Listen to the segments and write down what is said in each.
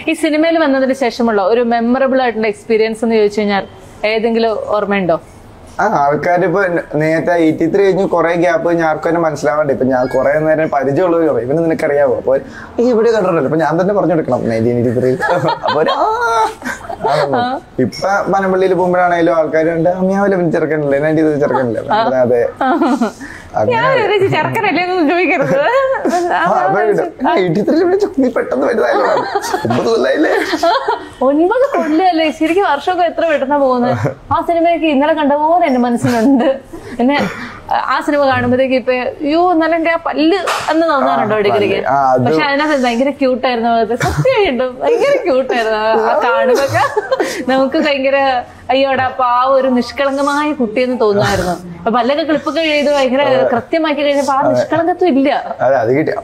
ഈ സിനിമയിൽ വന്നതിന് ശേഷമുള്ള ഒരു മെമ്മറബിൾ ആയിട്ടുള്ള എക്സ്പീരിയൻസ് എന്ന് ചോദിച്ചു കഴിഞ്ഞാൽ ഏതെങ്കിലും ഓർമ്മയുണ്ടോ ആ ആൾക്കാരിപ്പോ നേരത്തെ എയ്റ്റി ത്രീ കഴിഞ്ഞ് കുറെ ഗ്യാപ്പ് ഞാൻ ആർക്കും തന്നെ മനസ്സിലാവണ്ട ഇപ്പൊ ഞാൻ കുറെ നേരം പരിചയമുള്ളവർ പറയും ഇവന് നിനക്കറിയാവോ അപ്പൊ ഈ ഇവിടെ കണ്ടിട്ടുണ്ടല്ലോ അപ്പൊ ഞാൻ തന്നെ പറഞ്ഞു കൊടുക്കണം നയൻറ്റീൻ എയ്റ്റി ത്രീ അപ്പൊ ഒരു ആ ആണെന്ന്. ഇപ്പൊ പനമ്പള്ളിയിൽ പോകുമ്പോഴാണേലും ആൾക്കാർ ഉണ്ട് അമ്മിയാവില്ല പിന്നെ ചെറുക്കനില്ലേ നയൻറ്റി ത്രീ ചെറുക്കനില്ലേ അപ്പൊ അതെ അങ്ങനെ ഞാൻ വിചാരിച്ചു ചെറുക്കനല്ലേ എന്ന് ചോദിക്കരുത് എയ്റ്റി ത്രീ നീ പെട്ടെന്ന് വലുതായല്ലോ ഒമ്പത് കൊല്ലായില്ലേ ഒൻപത് കൊല്ലല്ലേ ശരിക്കും വർഷമൊക്കെ എത്ര പെട്ടെന്നാ പോകുന്നത് ആ സിനിമയൊക്കെ ഇന്നലെ കണ്ട പോലെ എന്റെ മനസ്സിലുണ്ട് എന്നെ ആ സിനിമ കാണുമ്പോഴത്തേക്ക് ഇപ്പൊ അയ്യോ എന്നാലും എന്റെ ആ പല്ല് എന്ന് തോന്നാറുണ്ടോ ഇടയ്ക്കിടയ്ക്ക് ആ, അത് പക്ഷെ അതിനകത്ത് ഭയങ്കര ക്യൂട്ടായിരുന്നു അത് സത്യമായിട്ടും ഭയങ്കര ക്യൂട്ടായിരുന്നു ആ കാണുമ്പൊക്കെ നമുക്ക് ഭയങ്കര അയ്യോടാ അപ്പൊ ആ ഒരു നിഷ്കളങ്കമായ കുട്ടിയെന്ന് തോന്നുമായിരുന്നു അപ്പൊ പല്ലൊക്കെ ക്ലിപ്പൊക്കെ ചെയ്ത് ഭയങ്കര കൃത്യമാക്കി കഴിഞ്ഞപ്പോ ആ നിഷ്കളങ്കത്വം ഇല്ല അതെ അത് കിട്ടി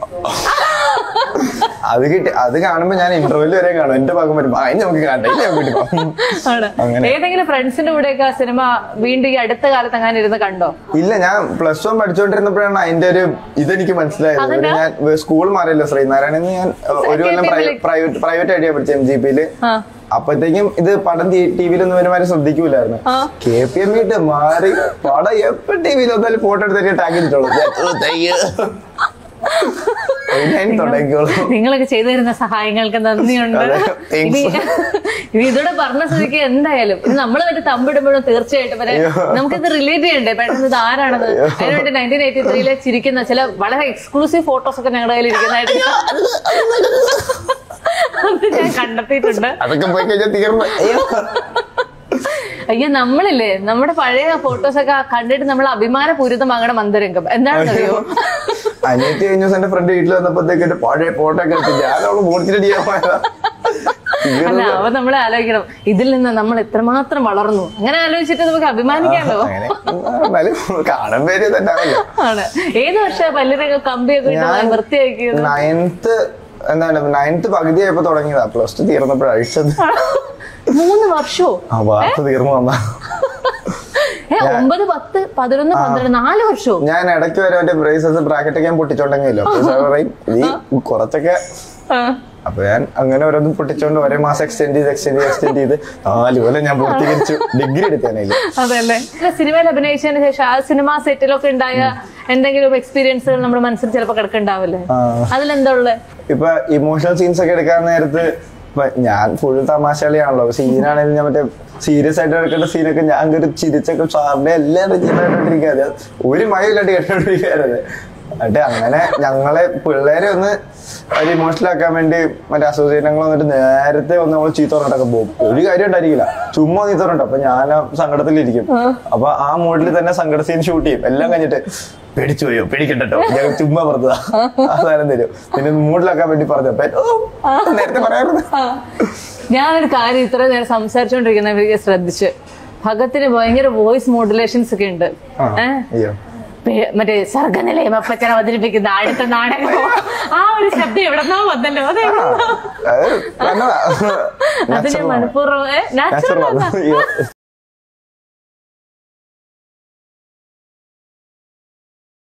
അത് കിട്ടി അത് കാണുമ്പോ ഞാൻ ഇന്റർവെല് വരെ കാണും എന്റെ ഭാഗം വരുമ്പോ അതിന് നമുക്ക് കാണണ്ട ഇനി നമുക്ക് വീട്ടിൽ പോകാം. ആണ് അങ്ങനെ. ഏതെങ്കിലും ഫ്രണ്ട്സിന്റെ കൂടെയൊക്കെ ആ സിനിമ വീണ്ടും ഈ അടുത്ത കാലത്ത് അങ്ങനെ ഇരുന്ന് കണ്ടോ ഇല്ല ഞാൻ പ്ലസ് വൺ പഠിച്ചുകൊണ്ടിരുന്നപ്പോഴാണ് അതിന്റെ ഒരു ഇതെനിക്ക് മനസ്സിലായത് ഒരു ഞാൻ സ്കൂൾ മാറിയല്ലോ ശ്രീനാരായണൻ ഞാൻ ഒരു കൊല്ലം പ്രൈവറ്റ് പ്രൈവറ്റ് ആയിട്ട് പഠിച്ച എം ജി പിയില് ആ അപ്പഴത്തേക്കും ഇത് പടം ടി വിയിലൊന്നും വരുമാനം ശ്രദ്ധിക്കൂലായിരുന്നു ആ. കെ പി എം ഇട്ട് മാറി പടം എപ്പോ ടി വിയിൽ വന്നാലും ഫോട്ടോ എടുത്തിട്ട് ടാഗ് ചെയ്തിട്ടുള്ളൂ ഞാൻ തുടങ്ങിക്കോളൂ നിങ്ങളൊക്കെ ചെയ്തു തരുന്ന സഹായങ്ങൾക്ക് നന്ദിയുണ്ട് അതെ, thanks. ഇനി ഇനി ഇതോടെ പറഞ്ഞ സ്ഥിതിക്ക് എന്തായാലും ഇത് നമ്മൾ മറ്റേ തമ്പിടുമ്പോഴും തീർച്ചയായിട്ടും വരെ നമുക്കിത് റിലേറ്റ് ചെയ്യണ്ടേ പെട്ടെന്ന് ഇത് ആരാണത് അതിനുവേണ്ടി നയൻറ്റീൻ എയ്റ്റി ത്രീയിലെ ചിരിക്കുന്ന ചില വളരെ എക്സ്ക്ലൂസീവ് ഫോട്ടോസ് ഒക്കെ ഞങ്ങളുടെ കയ്യിൽ ഇരിക്കുന്നതായിട്ട് അത് ഞാൻ കണ്ടെത്തിയിട്ടുണ്ട് അതൊക്കെ പോയി കഴിഞ്ഞാൽ തീർന്നു അയ്യോ. അയ്യോ നമ്മളില്ലേ നമ്മുടെ പഴയ ഫോട്ടോസ് ഒക്കെ കണ്ടിട്ട് നമ്മൾ അഭിമാനപൂരിതമാകണം മന്ദരംഗം എന്താണെന്നറിയോ അനിയത്തി കഴിഞ്ഞ ദിവസം എന്റെ ഫ്രണ്ട് വീട്ടിൽ വന്നപ്പോഴത്തേക്ക് എന്റെ പഴയ ഫോട്ടോ ഒക്കെ എടുത്ത് ഞാൻ അവള് മൂർത്തിനടിയാൻ പോയതാ അല്ല അവ നമ്മൾ ആലോചിക്കണം ഇതിൽ നിന്ന് നമ്മൾ എത്രമാത്രം വളർന്നു അങ്ങനെ ആലോചിച്ചിട്ട് നമുക്ക് അഭിമാനിക്കാമല്ലോ അങ്ങനെ എന്നാലും കാണാൻ പേര് തന്നെ ആണല്ലോ ആണ് ഏത് വർഷം പല്ലിനൊക്കെ കമ്പിയൊക്കെ ഇട്ട് ഞാൻ വൃത്തിയാക്കിയത് നയൻത്ത് എന്താണ് നയൻത്ത് പകുതിയായപ്പോ തുടങ്ങിയതാ പ്ലസ് ടു തീർന്നപ്പോഴാണ് അഴിച്ചത് മൂന്ന് വർഷോ ആ വാർത്ത തീർന്നു വന്നാ ഏ ഒമ്പത് പത്ത് പതിനൊന്ന് പന്ത്രണ്ട് നാല് വർഷോ ഞാൻ ഇടയ്ക്ക് വരെ മറ്റേ ബ്രേസസ് ബ്രാക്കറ്റ് ഒക്കെ ഞാൻ പൊട്ടിച്ചോണ്ടെങ്കിലോ അപ്പൊ സാർ പറയും നീ കുറച്ചൊക്കെ ആ. അപ്പൊ ഞാൻ അങ്ങനെ ഓരോന്നും പൊട്ടിച്ചോണ്ട് ഒരേ മാസം എക്സ്റ്റെൻഡ് ചെയ്ത് എക്സ്റ്റെൻഡ് ചെയ്ത് എക്സ്റ്റെൻഡ് ചെയ്ത് നാല് കൊല്ലം ഞാൻ പൂർത്തീകരിച്ചു ഡിഗ്രി എടുക്കാനായില്ല അതല്ലേ ഇല്ല, സിനിമയിൽ അഭിനയിച്ചതിന് ശേഷം ആ സിനിമ സെറ്റിലൊക്കെ ഉണ്ടായ എന്തെങ്കിലും എക്സ്പീരിയൻസുകൾ നമ്മുടെ മനസ്സിൽ ചിലപ്പോൾ കിടക്കുന്നുണ്ടാവില്ലേ ആ. അതിലെന്താ ഉള്ളത് ഇപ്പൊ ഇമോഷണൽ സീൻസ് ഒക്കെ എടുക്കാൻ നേരത്ത് ഇപ്പൊ ഞാൻ ഫുൾ തമാശകളിയാണല്ലോ സീനാണെങ്കിലും ഞാൻ മറ്റേ സീരിയസ് ആയിട്ട് എടുക്കേണ്ട സീനൊക്കെ ഞാൻ കയറി ചിരിച്ചൊക്കെ സാറിന്റെ എല്ലാം കേട്ടോണ്ടിരിക്കാതെ ഒരു മഴയില്ലാണ്ട് കേട്ടോണ്ടിരിക്കാതെ എന്നിട്ട് അങ്ങനെ ഞങ്ങളെ പിള്ളേരെ ഒന്ന് ഒരു ഇമോഷണൽ ആക്കാൻ വേണ്ടി മറ്റേ അസോസിയേഷനുകൾ വന്നിട്ട് നേരത്തെ ഒന്ന് നമ്മൾ ചീത്ത പറഞ്ഞിട്ടൊക്കെ പോകും ഒരു കാര്യം ഉണ്ടായിരിക്കില്ല ചുമ്മാ ചീത്ത പറഞ്ഞിട്ടോ അപ്പൊ ഞാൻ ആ സങ്കടത്തിലിരിക്കും അപ്പൊ ആ മൂഡിൽ തന്നെ സങ്കട സീൻ ഷൂട്ട് ചെയ്യും എല്ലാം കഴിഞ്ഞിട്ട് പേടിച്ചു പോയോ പേടിക്കണ്ടോ ഞാൻ ചുമ്മാ പറഞ്ഞതാ ആ സാധനം തരും പിന്നെ മൂഡിലാക്കാൻ വേണ്ടി പറഞ്ഞപ്പോ ഓ, നേരത്തെ പറയാറുണ്ട് ആ. ഞാനൊരു കാര്യം ഇത്ര നേരം സംസാരിച്ചോണ്ടിരിക്കുന്നവർക്ക് ശ്രദ്ധിച്ച് ഭഗത്തിന് ഭയങ്കര വോയിസ് മോഡുലേഷൻസ് ഒക്കെ ഉണ്ട് ആ, ഏഹ് അയ്യോ പേ- മറ്റേ സർഗനിലയം അപ്പച്ചൻ അവതരിപ്പിക്കുന്ന അടുത്ത നാടകം ആ ഒരു ശബ്ദം എവിടെന്നോ വന്നല്ലോ അതെ അത് നല്ലതാ. അത് ഞാൻ Natural ആണ്. മനഃപൂർവ്വം Natural നാച്ചുറൽ ആണ്. അയ്യോ.